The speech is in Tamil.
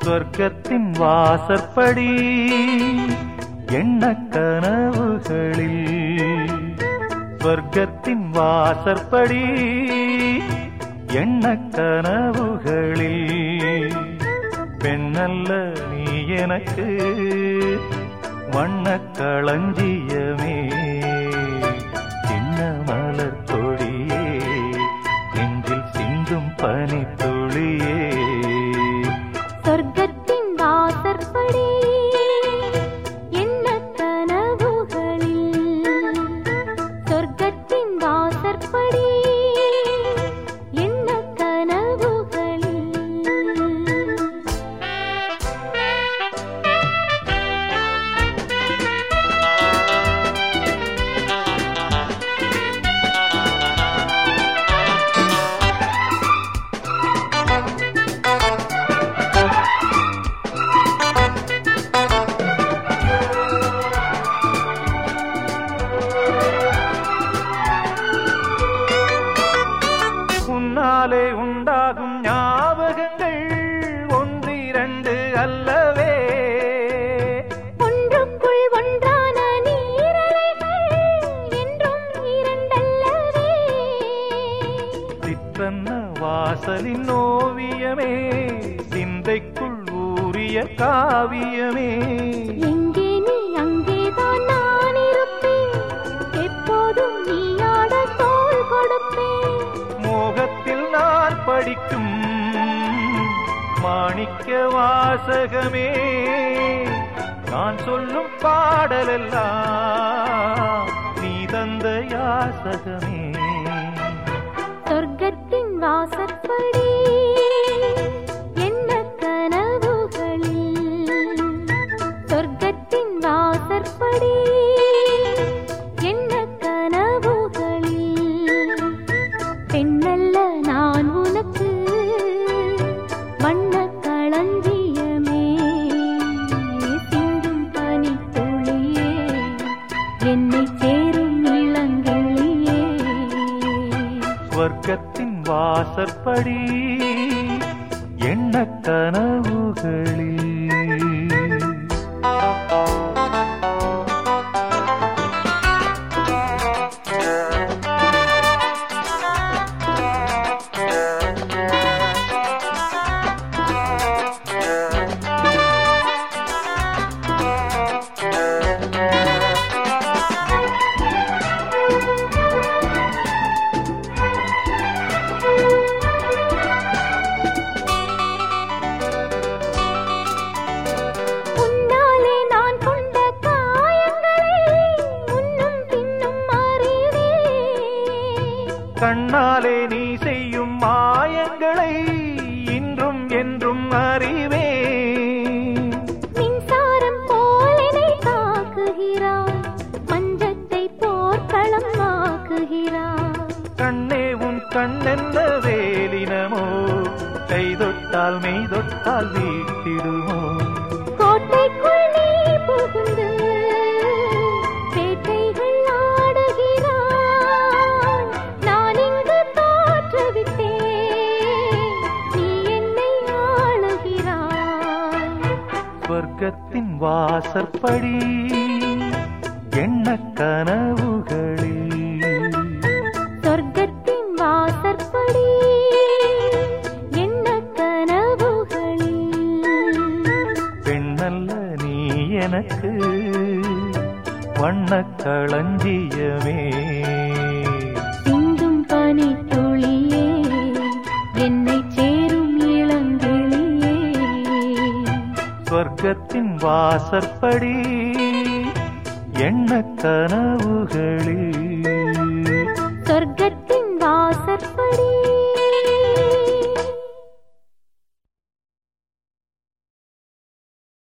சொர்க்கத்தின் வாசற்படி எண்ண கனவுகளில் சொர்க்கத்தின் வாசற்படி எண்ண கனவுகளில் பெண்ணல்ல நீ எனக்கு வண்ண களஞ்சியமே சின்ன மலர் கொடியே நெஞ்சில் சிந்தும் பனித்துளியே சொர்க்கத்தின் வாசற்படி என்ன கனவுகளில் சொர்க்கத்தின் வாசற்படி என்ன கனவுகளில் உன்னாலே உண்டாகும் ஞாபகங்கள் ஒன்றிரண்டு அல்லவே ஒன்றுக்குள் ஒன்றான நீரலைகள் என்றும் இரண்டல்லவே சிற்றன்ன வாசலின் ஓவியமே சிந்தைக்குள் ஊறிய காவியமே எங்கே நீ அங்கேதான் நான் இருப்பேன் எப்போதும் நீ ஆட தோள் கொடுப்பேன் மோகத்தில் நான் படிக்கும் மாணிக்க வாசகமே நான் சொல்லும் பாடலெல்லாம் நீ தந்த யாசகமே சொர்க்கத்தின் வாசற்படி என்ன கனவுகளில் சொர்க்கத்தின் வாசற்படி என்ன கனவுகளில் பெண்ணல்ல நான் உனக்கு வண்ண களஞ்சியமே சிந்தும் பனித்துளியே என்னை சேரும் இளங்கிளியே ஸ்வர்க்கத்தின் வாசற்படி எண்ண கனவுகளில் உன்னாலே நான் கொண்ட காயங்களை முன்னும் பின்னும் அறிவேன் கண்ணாலே நீ செய்யும் மாயங்களை இன்றும் என்றும் அறிவே மின்சாரம் போலனை தாக்குகிறாய் மஞ்சத்தை போர்க்களம் ஆக்குகிறாய் கண்ணே உன் கண்ணென்ன வேலினமோ கை தொட்டால் மெய் தொட்டால் வீட்டிடுமோ கோட்டைக்குள் நீ புகுந்து வேட்டைகள் ஆடுகிறாய் நான் இங்கு தோற்றுவிட்டேன் நீ என்னை ஆளுகிறாய் சொர்க்கத்தின் வாசற்படி எண்ண கனவுகளில் சொர்க்கத்தின் வாசற்படி என்ன கனவுகளில் பெண்ணல்ல நீ எனக்கு வண்ண களஞ்சியமே சிந்தும் பனி துளியே என்னை சேரும் இளங்கிளியே சொர்க்கத்தின் வாசற்படி எண்ண கனவுகளில் சொர்க்கத்தின் வாசற்படி